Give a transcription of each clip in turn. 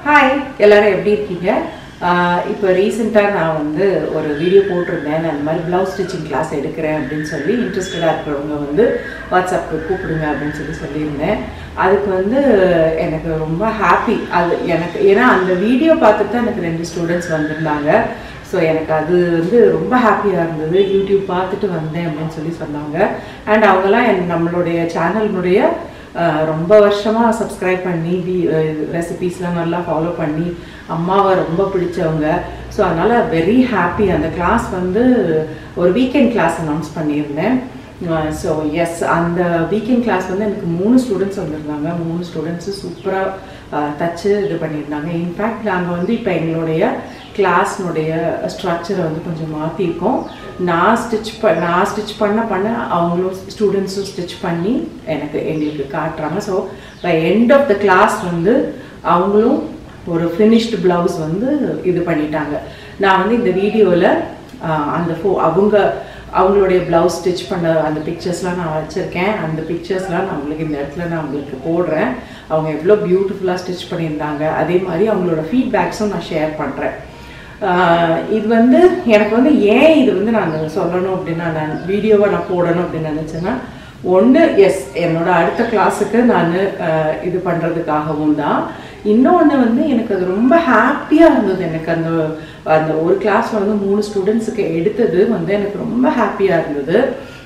hi எல்லாரும் எப்படி இருக்கீங்க ஆஹ் இப்போ ரீசெண்டாக நான் வந்து ஒரு வீடியோ போட்டிருந்தேன் நான் இந்த மாதிரி ப்ளவுஸ் ஸ்டிச்சிங் கிளாஸ் எடுக்கிறேன் அப்படின்னு சொல்லி இன்ட்ரெஸ்டடாக இருக்கிறவங்க வந்து வாட்ஸ்அப்புக்கு கூப்பிடுங்க அப்படின்னு சொல்லி சொல்லியிருந்தேன் அதுக்கு வந்து எனக்கு ரொம்ப ஹாப்பி அது எனக்கு ஏன்னா அந்த வீடியோ பார்த்துட்டு தான் எனக்கு ரெண்டு ஸ்டூடெண்ட்ஸ் வந்திருந்தாங்க ஸோ எனக்கு அது வந்து ரொம்ப ஹாப்பியாக இருந்தது யூடியூப் பார்த்துட்டு வந்தேன் அப்படின்னு சொல்லி சொன்னாங்க அண்ட் அவங்கெல்லாம் என் நம்மளுடைய சேனலினுடைய அஹ் ரொம்ப வருஷமாக சப்ஸ்கிரைப் பண்ணி வி ரெசிபீஸ்லாம் நல்லா ஃபாலோ பண்ணி அம்மாவை ரொம்ப பிடிச்சவங்க ஸோ அதனால் வெரி ஹாப்பி அந்த கிளாஸ் வந்து ஒரு வீக்கெண்ட் கிளாஸ் அனௌன்ஸ் பண்ணியிருந்தேன் ஸோ எஸ் அந்த வீக்கெண்ட் கிளாஸ் வந்து எனக்கு மூணு ஸ்டூடெண்ட்ஸ் வந்திருந்தாங்க மூணு ஸ்டூடெண்ட்ஸு சூப்பராக தச்சு இது பண்ணியிருந்தாங்க இன்ஃபேக்ட் நாங்கள் வந்து இப்போ எங்களுடைய கிளாஸ்னுடைய ஸ்ட்ரக்சரை வந்து கொஞ்சம் மாற்றிருக்கோம் நான் ஸ்டிச் ப நான் ஸ்டிச் பண்ண பண்ண அவங்களும் ஸ்டூடெண்ட்ஸும் ஸ்டிச் பண்ணி எனக்கு எங்களுக்கு காட்டுறாங்க so by end of the class வந்து அவங்களும் ஒரு ஃபினிஷ்டு ப்ளவுஸ் வந்து இது பண்ணிட்டாங்க நான் வந்து இந்த வீடியோவில் அந்த ஃபோ அவங்க அவங்களுடைய ப்ளவுஸ் ஸ்டிச் பண்ண அந்த பிக்சர்ஸ்லாம் நான் வச்சுருக்கேன் அந்த பிக்சர்ஸ்லாம் நான் உங்களுக்கு இந்த இடத்துல நான் உங்களுக்கு போடுறேன் அவங்க எவ்வளோ பியூட்டிஃபுல்லாக ஸ்டிச் பண்ணியிருந்தாங்க அதே மாதிரி அவங்களோட ஃபீட்பேக்ஸும் நான் ஷேர் பண்ணுறேன் இது வந்து எனக்கு வந்து ஏன் இது வந்து நான் சொல்லணும் அப்படின்னு நான் வீடியோவை நான் போடணும் அப்படின்னு நினச்சேன்னா ஒன்று எஸ் என்னோட அடுத்த கிளாஸுக்கு நான் இது பண்ணுறதுக்காகவும் தான் இன்னொன்று வந்து எனக்கு அது ரொம்ப ஹாப்பியாக இருந்தது எனக்கு அந்த அந்த ஒரு கிளாஸில் வந்து மூணு ஸ்டூடெண்ட்ஸுக்கு எடுத்தது வந்து எனக்கு ரொம்ப ஹாப்பியாக இருந்தது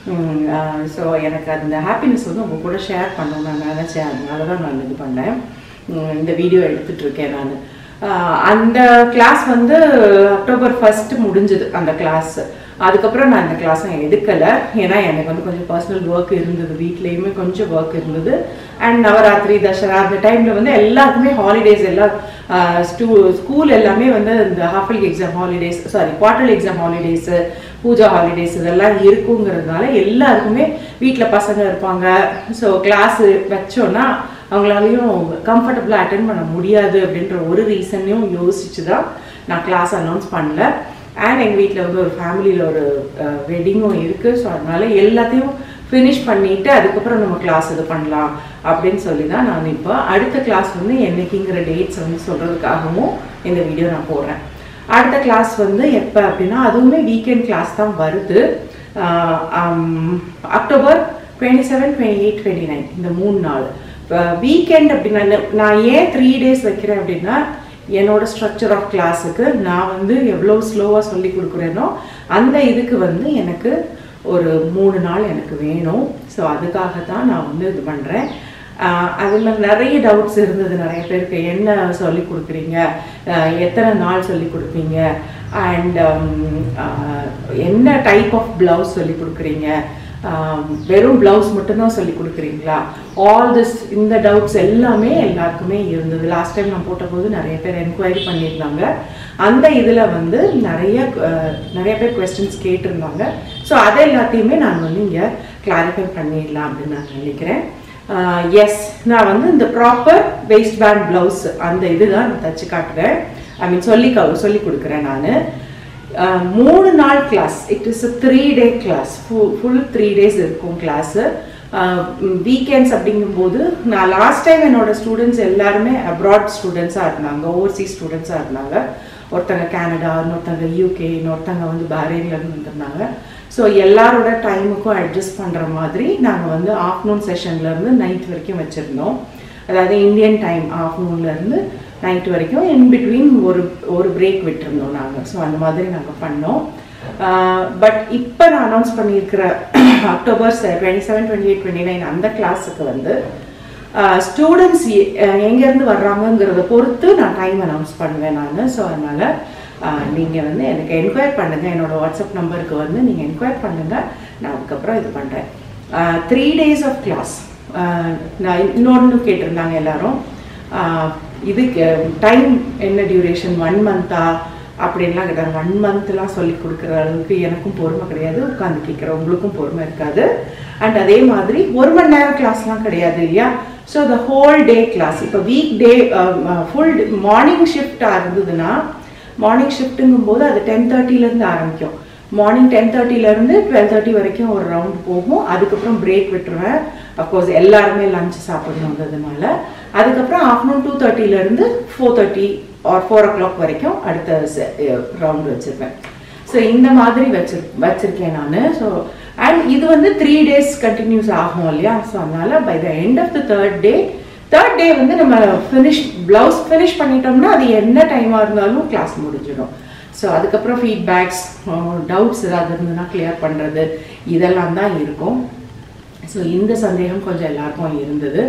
ஸோ எனக்கு அந்த ஹாப்பினஸ் வந்து உங்கள் கூட ஷேர் பண்ணணும்னு நான் நினச்சேன் அதனால தான் நான் இது பண்ணேன் உம் இந்த வீடியோ எடுத்துட்ருக்கேன் நான் அந்த கிளாஸ் வந்து அக்டோபர் ஃபஸ்ட்டு முடிஞ்சது அந்த கிளாஸ் அதுக்கப்புறம் நான் இந்த கிளாஸை எடுக்கலை ஏன்னா எனக்கு வந்து கொஞ்சம் பர்சனல் ஒர்க் இருந்தது வீட்லேயுமே கொஞ்சம் ஒர்க் இருந்தது அண்ட் நவராத்திரி தசரா அந்த டைமில் வந்து எல்லாருக்குமே ஹாலிடேஸ் எல்லாம் ஸ்டூ ஸ்கூல் எல்லாமே வந்து இந்த half yearly exam holidays sorry quarterly exam holidays Puja holidays இதெல்லாம் இருக்குங்கிறதுனால எல்லாருக்குமே வீட்டில் பசங்க இருப்பாங்க ஸோ கிளாஸ் வச்சோன்னா அவங்களாலையும் கம்ஃபர்டபுளாக அட்டன் பண்ண முடியாது அப்படின்ற ஒரு ரீசனையும் யோசிச்சு தான் நான் கிளாஸ் அனௌன்ஸ் பண்ணல அண்ட் எங்கள் வீட்டில் வந்து ஒரு ஃபேமிலியில் ஒரு வெட்டிங்கும் இருக்குது ஸோ அதனால எல்லாத்தையும் ஃபினிஷ் பண்ணிவிட்டு அதுக்கப்புறம் நம்ம கிளாஸ் இது பண்ணலாம் அப்படின்னு சொல்லி தான் நான் இப்போ அடுத்த கிளாஸ் வந்து என்னைக்குங்கிற டேட்ஸ் வந்து சொல்கிறதுக்காகவும் இந்த வீடியோ நான் போடுறேன் அடுத்த கிளாஸ் வந்து எப்போ அப்படின்னா அதுவுமே வீக்கெண்ட் கிளாஸ் தான் வருது October twenty seven twenty eight twenty nine இந்த மூணு நாள் வீக்கெண்ட் அப்படின்னா நான் ஏன் த்ரீ டேஸ் வைக்கிறேன் அப்படின்னா என்னோட ஸ்ட்ரக்சர் ஆஃப் கிளாஸுக்கு நான் வந்து எவ்வளோ ஸ்லோவாக சொல்லி கொடுக்குறேனோ அந்த இதுக்கு வந்து எனக்கு ஒரு மூணு நாள் எனக்கு வேணும் ஸோ அதுக்காக தான் நான் வந்து இது பண்ணுறேன் அதில் நிறைய டவுட்ஸ் இருந்தது நிறைய பேருக்கு என்ன சொல்லி கொடுக்குறீங்க எத்தனை நாள் சொல்லி கொடுப்பீங்க அண்ட் என்ன டைப் ஆஃப் ப்ளவுஸ் சொல்லி கொடுக்குறீங்க வெறும் ப்ளவுஸ் மட்டும்தான் சொல்லி கொடுக்குறீங்களா ஆல் திஸ் இந்த டவுட்ஸ் எல்லாமே எல்லாருக்குமே இருந்தது லாஸ்ட் டைம் நான் போட்டபோது நிறைய பேர் என்கொயரி பண்ணியிருந்தாங்க அந்த இதில் வந்து நிறைய நிறைய பேர் கொஸ்டின்ஸ் கேட்டிருந்தாங்க ஸோ அதை எல்லாத்தையுமே நான் வந்து இங்கே கிளாரிஃபை பண்ணிடலாம் அப்படின்னு நான் நினைக்கிறேன் எஸ் நான் வந்து இந்த ப்ராப்பர் வேஸ்ட் பேண்ட் ப்ளவுஸ் அந்த இதுதான் நான் தச்சு காட்டுறேன் ஐ மீன் சொல்லி சொல்லி கொடுக்குறேன் நான் மூணு நாள் class it is a three day class full three days இருக்கும் கிளாஸு வீக்கெண்ட்ஸ் அப்படிங்கும்போது நான் லாஸ்ட் டைம் என்னோட ஸ்டூடெண்ட்ஸ் எல்லாருமே அப்ராட் ஸ்டூடெண்ட்ஸாக இருந்தாங்க ஓவர்சீஸ் ஸ்டூடெண்ட்ஸாக இருந்தாங்க ஒருத்தங்க கனடா இன்னொருத்தங்க யூகே இன்னொருத்தங்க வந்து பஹ்ரைன்லேருந்து வந்திருந்தாங்க ஸோ எல்லாரோட டைமுக்கும் அட்ஜஸ்ட் பண்ணுற மாதிரி நாங்கள் வந்து ஆஃப்டர்நூன் செஷன்லேருந்து நைட் வரைக்கும் வச்சுருந்தோம் அதாவது இந்தியன் டைம் ஆஃப்டர்நூன்லேருந்து நைட் வரைக்கும் இன் பிட்வீன் ஒரு ஒரு பிரேக் விட்டுருந்தோம் நாங்கள் ஸோ அந்த மாதிரி நாங்கள் பண்ணோம் பட் இப்போ நான் அனௌன்ஸ் பண்ணியிருக்கிற October twenty seven twenty eight twenty nine அந்த கிளாஸுக்கு வந்து ஸ்டூடெண்ட்ஸ் எங்கேருந்து வர்றாங்கங்கிறத பொறுத்து நான் டைம் அனௌன்ஸ் பண்ணுவேன் நான் ஸோ அதனால் நீங்கள் வந்து எனக்கு என்கொயர் பண்ணுங்கள் என்னோடய வாட்ஸ்அப் நம்பருக்கு வந்து நீங்கள் என்கொயர் பண்ணுங்கள் நான் அதுக்கப்புறம் இது பண்ணுறேன் த்ரீ டேஸ் ஆஃப் கிளாஸ் நான் இன்னொன்று கேட்டிருந்தாங்க எல்லாரும் இதுக்கு டைம் என்ன டியூரேஷன் ஒன் மந்த்தா அப்படின்லாம் கேட்டாங்க ஒன் மந்த்லாம் சொல்லி கொடுக்குற அளவுக்கு எனக்கும் பொறுமை கிடையாது உட்காந்து கேட்குறவங்களுக்கும் பொறுமை இருக்காது அண்ட் அதே மாதிரி ஒரு மணி நேரம் கிளாஸ்லாம் கிடையாது இல்லையா so the whole day class இப்போ வீக் டே ஃபுல் மார்னிங் ஷிஃப்டாக இருந்ததுன்னா மார்னிங் ஷிஃப்ட்டுங்கும் போது அது டென் தேர்ட்டிலேருந்து ஆரம்பிக்கும் மார்னிங் டென் தேர்ட்டிலேருந்து டுவெல் தேர்ட்டி வரைக்கும் ஒரு ரவுண்ட் போகும் அதுக்கப்புறம் பிரேக் விட்டுருவேன் அஃப்கோர்ஸ் எல்லாருமே லஞ்ச் சாப்பிடணுன்றதுனால அதுக்கப்புறம் ஆஃப்டர்நூன் டூ தேர்ட்டிலேருந்து four thirty or four o'clock வரைக்கும் அடுத்த ரவுண்ட் வச்சுருப்பேன் ஸோ இந்த மாதிரி வச்சு வச்சுருக்கேன் நான் ஸோ அண்ட் இது வந்து த்ரீ டேஸ் கண்டினியூஸ் ஆகும் இல்லையா ஸோ அதனால by the end of the third day third day வந்து நம்ம ஃபினிஷ் ப்ளவுஸ் ஃபினிஷ் பண்ணிட்டோம்னா அது என்ன டைமாக இருந்தாலும் கிளாஸ் முடிஞ்சிடும் ஸோ அதுக்கப்புறம் ஃபீட்பேக்ஸ் டவுட்ஸ் ஏதாவது இருந்ததுன்னா கிளியர் பண்ணுறது இதெல்லாம் தான் இருக்கும் ஸோ இந்த சந்தேகம் கொஞ்சம் எல்லாருக்கும் இருந்தது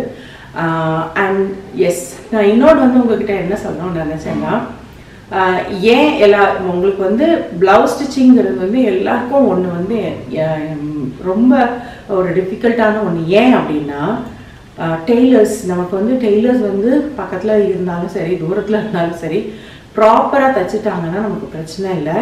அண்ட் எஸ் நான் இன்னொன்று வந்து உங்ககிட்ட என்ன சொல்லணும்னு நினச்சேன்னா ஆஹ் ஏன் எல்லா உங்களுக்கு வந்து ப்ளவுஸ் ஸ்டிச்சிங்கிறது வந்து எல்லாருக்கும் ஒன்று வந்து அஹ் ரொம்ப ஒரு டிஃபிகல்ட்டான ஒன்று ஏன் அப்படின்னா டெய்லர்ஸ் நமக்கு வந்து டெய்லர்ஸ் வந்து பக்கத்தில் இருந்தாலும் சரி தூரத்தில் இருந்தாலும் சரி ப்ராப்பராக தைச்சிட்டாங்கன்னா நமக்கு பிரச்சனை இல்லை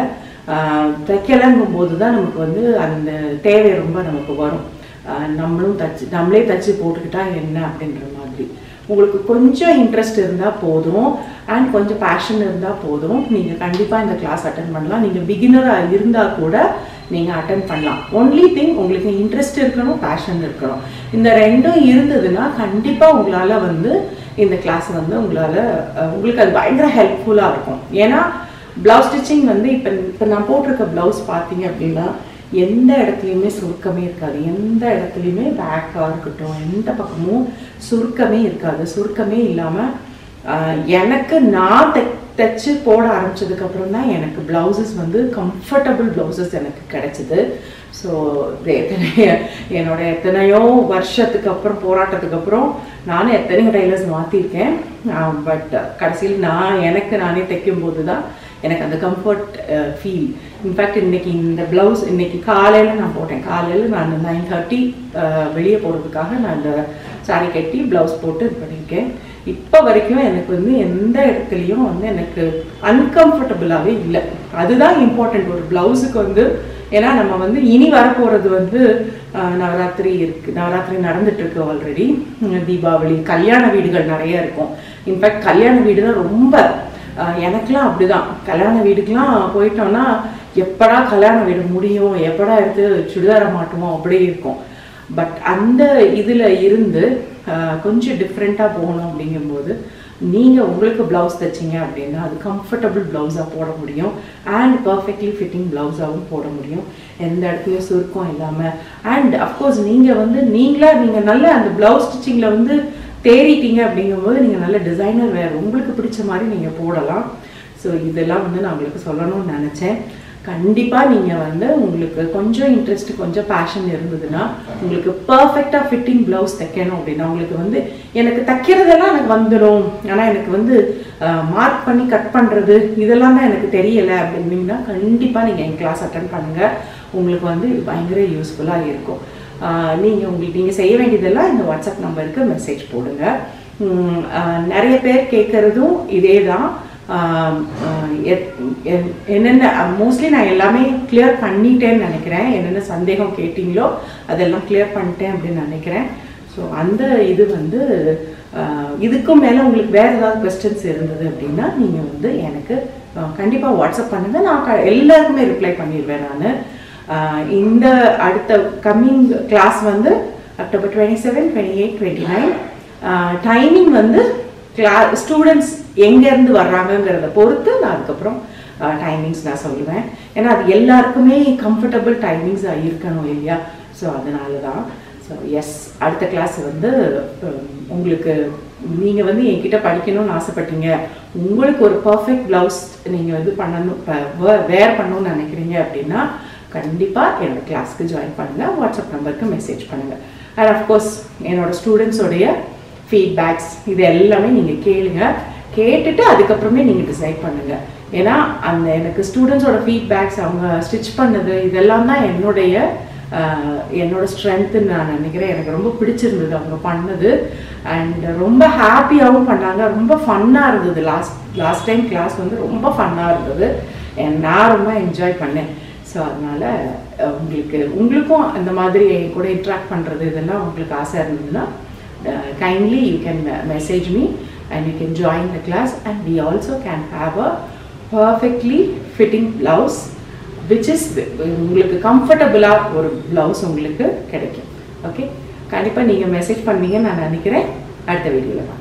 தைக்கலங்கும் போது தான் நமக்கு வந்து அந்த தேவை ரொம்ப நமக்கு வரும் ஆஹ் நம்மளும் தச்சு நம்மளே தச்சு போட்டுக்கிட்டா என்ன அப்படின்ற மாதிரி உங்களுக்கு கொஞ்சம் இன்ட்ரெஸ்ட் இருந்தால் போதும் அண்ட் கொஞ்சம் பேஷன் இருந்தால் போதும் நீங்கள் கண்டிப்பாக இந்த கிளாஸ் அட்டன் பண்ணலாம் நீங்கள் பிகினராக இருந்தால் கூட நீங்கள் அட்டன் பண்ணலாம் ஒன்லி திங் உங்களுக்கு இன்ட்ரெஸ்ட் இருக்கணும் பேஷன் இருக்கணும் இந்த ரெண்டும் இருந்ததுன்னா கண்டிப்பாக உங்களால் வந்து இந்த கிளாஸ் வந்து உங்களால் அஹ், உங்களுக்கு அது பயங்கர ஹெல்ப்ஃபுல்லாக இருக்கும் ஏன்னா ப்ளவுஸ் ஸ்டிச்சிங் வந்து இப்போ இப்போ நான் போட்டிருக்க ப்ளவுஸ் பார்த்தீங்க அப்படின்னா எந்த இடத்துலையுமே சுருக்கமே இருக்காது எந்த இடத்துலையுமே பேக்காக இருக்கட்டும் எந்த பக்கமும் சுருக்கமே இருக்காது சுருக்கமே இல்லாமல் எனக்கு நான் தை தைச்சு போட ஆரம்பிச்சதுக்கு அப்புறம் தான் எனக்கு ப்ளவுசஸ் வந்து கம்ஃபர்டபுள் ப்ளவுசஸ் எனக்கு கிடைச்சிது ஸோ எத்தனை என்னோட எத்தனையோ வருஷத்துக்கு அப்புறம் போராட்டத்துக்கு அப்புறம் நானும் எத்தனையோ டைலர்ஸ் மாற்றிருக்கேன் பட் கடைசியில் நான் எனக்கு நானே தைக்கும் போது தான் எனக்கு அந்த கம்ஃபர்ட் ஃபீல் இன்ஃபேக்ட் இன்னைக்கு இந்த ப்ளவுஸ் இன்னைக்கு காலையில் நான் போட்டேன் காலையில் நான் நைன் தேர்ட்டி வெளியே போகிறதுக்காக நான் இந்த சாரி கட்டி ப்ளவுஸ் போட்டு இது பண்ணியிருக்கேன் இப்போ வரைக்கும் எனக்கு வந்து எந்த இடத்துலையும் வந்து எனக்கு அன்கம்ஃபர்டபுளாகவே இல்லை அதுதான் இம்பார்ட்டண்ட் ஒரு ப்ளவுஸுக்கு வந்து ஏன்னா நம்ம வந்து இனி வரப்போகிறது வந்து அஹ், நவராத்திரி இருக்கு நவராத்திரி நடந்துட்டு இருக்கு ஆல்ரெடி தீபாவளி கல்யாண வீடுகள் நிறைய இருக்கும் இன்ஃபேக்ட் கல்யாண வீடு தான் ரொம்ப அஹ், எனக்கெல்லாம் அப்படிதான் கல்யாண வீடுக்கெல்லாம் போயிட்டோம்னா எப்படா கல்யாண வீடு முடியும் எப்படா எடுத்து சுடிதார மாட்டுவோம் அப்படி இருக்கும் பட் அந்த இதில் இருந்து அஹ், கொஞ்சம் டிஃப்ரெண்ட்டாக போகணும் அப்படிங்கும்போது நீங்கள் உங்களுக்கு ப்ளவுஸ் தைச்சிங்க அப்படின்னா அது கம்ஃபர்டபுள் ப்ளவுஸாக போட முடியும் அண்ட் பர்ஃபெக்ட்லி ஃபிட்டிங் ப்ளவுஸாகவும் போட முடியும் எந்த இடத்துலையும் சுருக்கம் இல்லாமல் அண்ட் அஃப்கோர்ஸ் நீங்கள் வந்து நீங்களா நீங்கள் நல்ல அந்த ப்ளவுஸ் ஸ்டிச்சிங்கில் வந்து தேறிட்டீங்க அப்படிங்கும்போது நீங்கள் நல்ல டிசைனர் வேறு உங்களுக்கு பிடிச்ச மாதிரி நீங்கள் போடலாம் ஸோ இதெல்லாம் வந்து நான் உங்களுக்கு சொல்லணும்னு நினச்சேன் கண்டிப்பாக நீங்கள் வந்து உங்களுக்கு கொஞ்சம் இன்ட்ரெஸ்ட் கொஞ்சம் பேஷன் இருந்ததுன்னா உங்களுக்கு பர்ஃபெக்டாக ஃபிட்டிங் ப்ளவுஸ் தைக்கணும் அப்படின்னா உங்களுக்கு வந்து எனக்கு தைக்கிறதெல்லாம் எனக்கு வந்துடும் ஆனால் எனக்கு வந்து மார்க் பண்ணி கட் பண்ணுறது இதெல்லாம் தான் எனக்கு தெரியலை அப்படின்னீங்கன்னா கண்டிப்பாக நீங்கள் என் கிளாஸ் அட்டன் பண்ணுங்கள் உங்களுக்கு வந்து இது பயங்கர யூஸ்ஃபுல்லாக இருக்கும் நீங்கள் உங்களுக்கு நீங்கள் செய்ய வேண்டியதெல்லாம் இந்த வாட்ஸ்அப் நம்பருக்கு மெசேஜ் போடுங்க உம், ஆஹ் நிறைய பேர் கேட்குறதும் இதே தான் ஆஹ் ஆஹ் எத்- என்- என்னென்ன மோஸ்ட்லி நான் எல்லாமே கிளியர் பண்ணிட்டேன்னு நினைக்கிறேன் என்னென்ன சந்தேகம் கேட்டிங்களோ அதெல்லாம் கிளியர் பண்ணிட்டேன் அப்படின்னு நினைக்கிறேன் ஸோ அந்த இது வந்து ஆஹ் இதுக்கும் மேலே உங்களுக்கு வேறு ஏதாவது கொஸ்டின்ஸ் இருந்தது அப்படின்னா நீங்கள் வந்து எனக்கு கண்டிப்பாக வாட்ஸ்அப் பண்ணுங்கள் நான் க- எல்லாருக்குமே ரிப்ளை பண்ணிடுவேன் நான் இந்த அடுத்த கம்மிங் கிளாஸ் வந்து October twenty seven twenty eight twenty nine timing வந்து கிளா ஸ்டூடெண்ட்ஸ் எங்கேருந்து வர்றாங்கங்கிறத பொறுத்து நான் அதுக்கப்புறம் டைமிங்ஸ் நான் சொல்லுவேன் ஏன்னா அது எல்லாருக்குமே கம்ஃபர்டபுள் டைமிங்ஸாக இருக்கணும் இல்லையா ஸோ அதனால தான் ஸோ எஸ் அடுத்த கிளாஸ் வந்து உம், உங்களுக்கு நீங்கள் வந்து என்கிட்ட படிக்கணும்னு ஆசைப்பட்டீங்க உங்களுக்கு ஒரு பர்ஃபெக்ட் ப்ளவுஸ் நீங்கள் வந்து பண்ணணும் வேர் பண்ணணும்னு நினைக்கிறீங்க அப்படின்னா கண்டிப்பாக என்னோட கிளாஸ்க்கு ஜாயின் பண்ணுங்கள் வாட்ஸ்அப் நம்பருக்கு மெசேஜ் பண்ணுங்கள் அண்ட் அஃப்கோர்ஸ் என்னோட ஸ்டூடெண்ட்ஸோடைய ஃபீட்பேக்ஸ் இது எல்லாமே நீங்கள் கேளுங்க கேட்டுட்டு அதுக்கப்புறமே நீங்கள் டிசைட் பண்ணுங்க ஏன்னா அந்த எனக்கு ஸ்டூடெண்ட்ஸோட ஃபீட்பேக்ஸ் அவங்க ஸ்டிச் பண்ணது இதெல்லாம் தான் என்னுடைய ஆஹ், என்னோட ஸ்ட்ரென்த்துன்னு நான் நினைக்கிறேன் எனக்கு ரொம்ப பிடிச்சிருந்தது அவங்க பண்ணது அண்ட் ரொம்ப ஹாப்பியாகவும் பண்ணாங்க ரொம்ப ஃபன்னாக இருந்தது லாஸ்ட் லாஸ்ட் டைம் கிளாஸ் வந்து ரொம்ப ஃபன்னாக இருந்தது and நான் ரொம்ப என்ஜாய் பண்ணேன் ஸோ அதனால் உங்களுக்கு உங்களுக்கும் அந்த மாதிரி என் கூட இன்ட்ராக்ட் பண்ணுறது இதெல்லாம் உங்களுக்கு ஆசை இருந்ததுன்னா uh, kindly you can uh, message me and you can join the class and we also can have a perfectly fitting blouse which is உங்களுக்கு கம்ஃபர்டபுளாக ஒரு ப்ளவுஸ் உங்களுக்கு கிடைக்கும் ஓகே கண்டிப்பாக நீங்கள் மெசேஜ் பண்ணுவீங்கன்னு நான் நினைக்கிறேன் அடுத்த வீடியோவில்